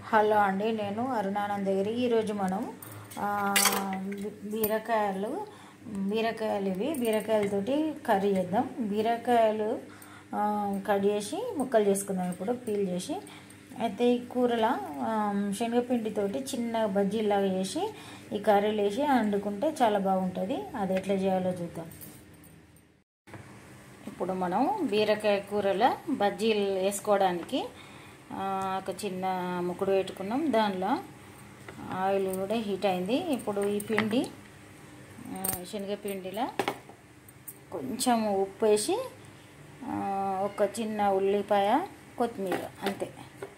Hello అండి నేను అరుణానందగిరి ఈరోజు మనం ఆ, బీ- బీరకాయలు బీరకాయలు ఇవి బీరకాయలతోటి కర్రీ చేద్దాం బీరకాయలు ఆ, కట్ చేసి ముక్కలు చేసుకుందాం ఇప్పుడు పీల్ చేసి అయితే ఈ కూరలో ఆ, శనగపిండితోటి చిన్న బజ్జీలాగా చేసి ఈ కర్రీలు వేసి వండుకుంటే చాలా బాగుంటుంది అది ఎట్లా చేయాలో చూద్దాం ఇప్పుడు మనం బీరకాయ కూరలో బజ్జీలు వేసుకోవడానికి ఆ, ఒక చిన్న ముక్కుడు పెట్టుకున్నాం దానిలో ఆయిల్ కూడా హీట్ అయింది ఇప్పుడు ఈ పిండి ఆ, శనగపిండిలో కొంచెం ఉప్పు వేసి ఆ, ఒక చిన్న ఉల్లిపాయ కొత్తిమీర అంతే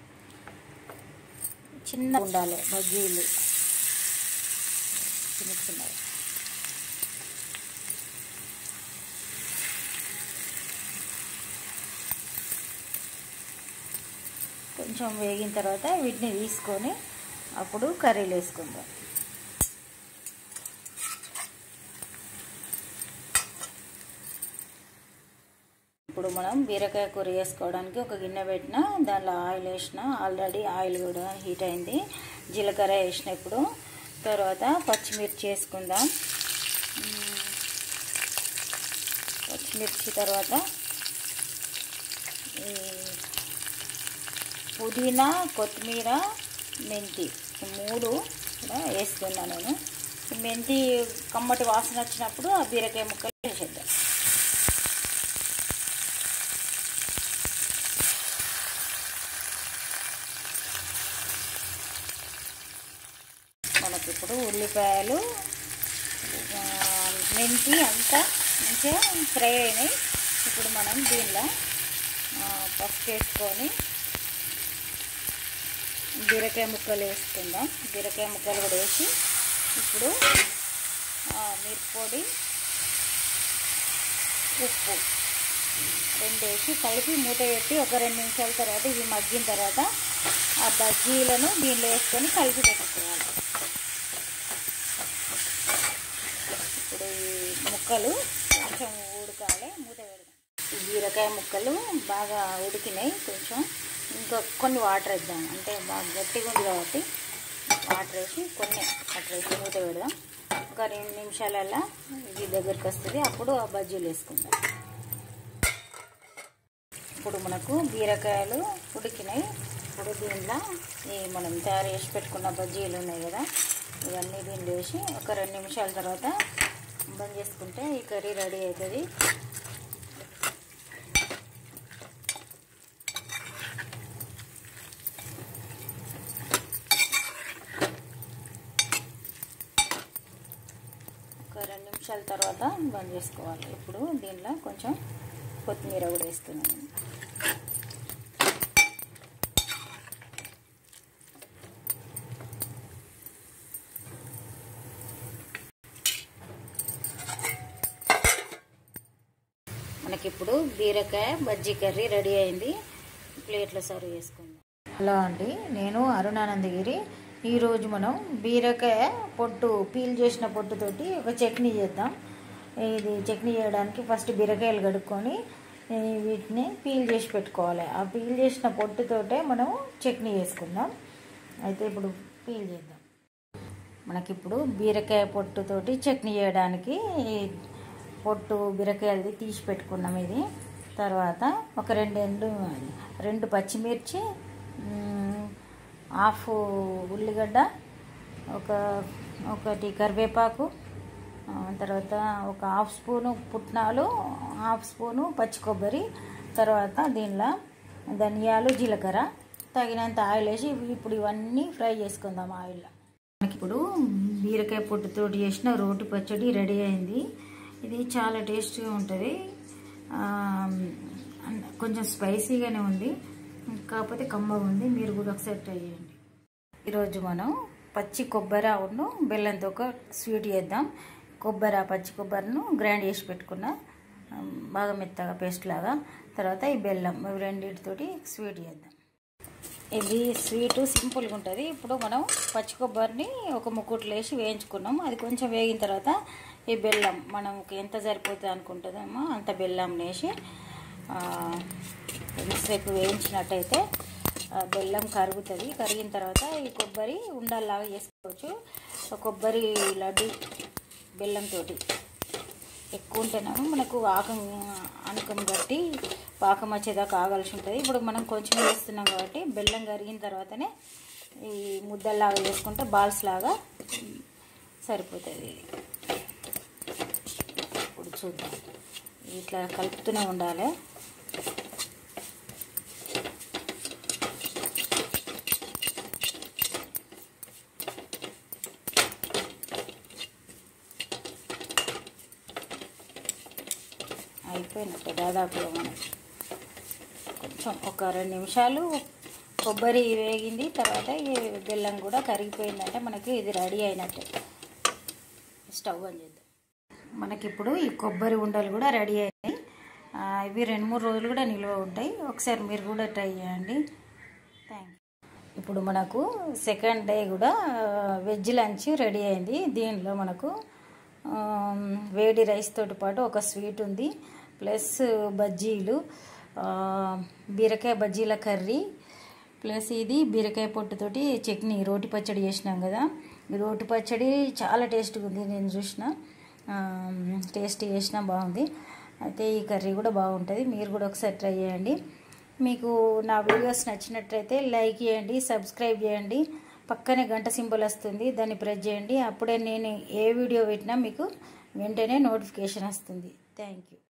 చిన్న ఉండాలి బజ్జీలు చిన్న చిన్నవి కొంచెం వేగిన తర్వాత వీటిని తీసుకొని అప్పుడు కర్రీలు వేసుకుందాం ఇప్పుడు మనం బీరకాయ కూర వేసుకోవడానికి ఒక గిన్నె పెట్టిన దానిలో ఆయిల్ వేసిన ఆల్రెడీ ఆయిల్ కూడా హీట్ అయింది జీలకర్ర వేసిన ఇప్పుడు తర్వాత పచ్చిమిర్చి వేసుకుందాం మ్మ్. పచ్చిమిర్చి తర్వాత ఈ పుదీనా కొత్తిమీర మెంతి ఈ మూడు కూడా వేస్తున్నా నేను ఈ మెంతి కమ్మటి వాసన వచ్చినప్పుడు ఆ బీరకాయ ముక్కలు వేసేద్దాం మనకి ఇప్పుడు ఉల్లిపాయలు ఆ, మెంతి అంతా మంచిగా ఫ్రై అయినాయి ఇప్పుడు మనం దీనిలో ఆ, పసుపు వేసుకొని బీరకాయ ముక్కలు వేసుకుందాం బీరకాయ ముక్కలు కూడా వేసి ఇప్పుడు ఆ, మిరప్పొడి ఉప్పు రెండు వేసి కలిపి మూత పెట్టి ఒక రెండు నిమిషాల తర్వాత ఇవి మగ్గిన తర్వాత ఆ బజ్జీలను దీనిలో వేసుకొని కలిపి పెట్టుకోవాలి ఇప్పుడు ఈ ముక్కలు కొంచెం ఉడకాలి మూత పెడదాం ఈ బీరకాయ ముక్కలు బాగా ఉడికినాయి కొంచెం ఇంకా కొన్ని వాటర్ వేద్దాం అంటే బాగా గట్టిగా ఉంది కాబట్టి వాటర్ వేసి కొన్ని వాటర్ వేసి మూత పెడదాం ఒక రెండు నిమిషాలల్లా ఇది దగ్గరికి వస్తుంది అప్పుడు ఆ బజ్జీలు వేసుకుందాం ఇప్పుడు మనకు బీరకాయలు ఉడికినాయి ఇప్పుడు దీనిలో ఈ మనం తయారు చేసి పెట్టుకున్న బజ్జీలు ఉన్నాయి కదా ఇవన్నీ దీనిలో వేసి ఒక రెండు నిమిషాల తర్వాత బంద్ చేసుకుంటే ఈ కర్రీ రెడీ అవుతుంది ఒక రెండు నిమిషాల తర్వాత బంద్ చేసుకోవాలి ఇప్పుడు దీనిలో కొంచెం కొత్తిమీర కూడా వేస్తున్నాను మనకి ఇప్పుడు బీరకాయ బజ్జీ కర్రీ రెడీ అయింది ప్లేట్లో సర్వ్ చేసుకుందాం హలో అండి నేను అరుణానందగిరి ఈరోజు మనం బీరకాయ పొట్టు పీల్ చేసిన పొట్టుతోటి ఒక చట్నీ చేద్దాం ఇది చట్నీ చేయడానికి ఫస్ట్ బీరకాయలు కడుక్కొని ఈ వీటిని పీల్ చేసి పెట్టుకోవాలి ఆ పీల్ చేసిన పొట్టుతోటే మనం చట్నీ చేసుకుందాం అయితే ఇప్పుడు పీల్ చేద్దాం మనకిప్పుడు బీరకాయ పొట్టుతోటి చట్నీ చేయడానికి ఈ పొట్టు బీరకాయలది తీసి పెట్టుకున్నాం ఇది తర్వాత ఒక రెండు ఎండు రెండు పచ్చిమిర్చి మ్, హాఫ్ ఉల్లిగడ్డ ఒక ఒకటి కరివేపాకు ఆ, తర్వాత ఒక హాఫ్ స్పూను పుట్నాలు హాఫ్ స్పూను పచ్చి కొబ్బరి తర్వాత దీనిలో ధనియాలు జీలకర్ర తగినంత ఆయిల్ వేసి ఇప్పుడు ఇవన్నీ ఫ్రై చేసుకుందాం ఆయిల్లో మనకి ఇప్పుడు బీరకాయ పొట్టుతోటి చేసిన రోటి పచ్చడి రెడీ అయింది ఇది చాలా టేస్టీగా ఉంటుంది ఆ, కొంచెం స్పైసీగానే ఉంది కాకపోతే కమ్మగా ఉంది మీరు కూడా ఒకసారి ట్రై చేయండి ఈరోజు మనం పచ్చి కొబ్బరి అవును బెల్లంతో ఒక స్వీట్ చేద్దాం కొబ్బరి పచ్చి కొబ్బరిను గ్రైండ్ చేసి పెట్టుకున్న ఆ, బాగా మెత్తగా పేస్ట్ లాగా తర్వాత ఈ బెల్లం ఇవి రెండింటితోటి స్వీట్ చేద్దాం ఇది స్వీట్ సింపుల్గా ఉంటుంది ఇప్పుడు మనం పచ్చి కొబ్బరిని ఒక ముక్కుట్లు వేసి వేయించుకున్నాం అది కొంచెం వేగిన తర్వాత ఈ బెల్లం మనకి ఎంత సరిపోతుంది అనుకుంటుందేమో అంత బెల్లం వేసి ఆ, కొద్దిసేపు వేయించినట్టయితే ఆ బెల్లం కరుగుతుంది కరిగిన తర్వాత ఈ కొబ్బరి ఉండల్లాగా చేసుకోవచ్చు ఒక కొబ్బరి లడ్డు బెల్లంతో ఎక్కువ ఉంటేనేమో మనకు ఆకం అనుకం బట్టి పాకం వచ్చేదాకా ఆగాల్సి ఉంటుంది ఇప్పుడు మనం కొంచెం వేస్తున్నాం కాబట్టి బెల్లం కరిగిన తర్వాతనే ఈ ముద్దల్లాగా చేసుకుంటే బాల్స్ లాగా సరిపోతుంది ఇది ఇప్పుడు చూద్దాం ఇట్లా కలుపుతూనే ఉండాలి అయిపోయినట్టు దాదాపుగా మనం కొంచెం ఒక రెండు నిమిషాలు కొబ్బరి వేగింది తర్వాత ఈ బెల్లం కూడా కరిగిపోయిందంటే మనకి ఇది రెడీ అయినట్టే స్టవ్ అని చేద్దాం మనకి ఇప్పుడు ఈ కొబ్బరి ఉండలు కూడా రెడీ అయినాయి ఆ, ఇవి రెండు మూడు రోజులు కూడా నిల్వ ఉంటాయి ఒకసారి మీరు కూడా ట్రై చేయండి థ్యాంక్ ఇప్పుడు మనకు సెకండ్ డే కూడా వెజ్ లంచ్ రెడీ అయింది దీనిలో మనకు ఆ, వేడి రైస్ తోటి పాటు ఒక స్వీట్ ఉంది ప్లస్ బజ్జీలు ఆ, బీరకాయ బజ్జీల కర్రీ ప్లస్ ఇది బీరకాయ పొట్టుతోటి చట్నీ రోటి పచ్చడి చేసినాం కదా ఈ రోటి పచ్చడి చాలా టేస్ట్గా ఉంది నేను చూసిన టేస్ట్ చేసిన బాగుంది అయితే ఈ కర్రీ కూడా బాగుంటుంది మీరు కూడా ఒకసారి ట్రై చేయండి మీకు నా వీడియోస్ నచ్చినట్లయితే లైక్ చేయండి సబ్స్క్రైబ్ చేయండి పక్కనే గంట సింబల్ వస్తుంది దాన్ని ప్రెస్ చేయండి అప్పుడే నేను ఏ వీడియో పెట్టినా మీకు వెంటనే నోటిఫికేషన్ వస్తుంది థ్యాంక్ యూ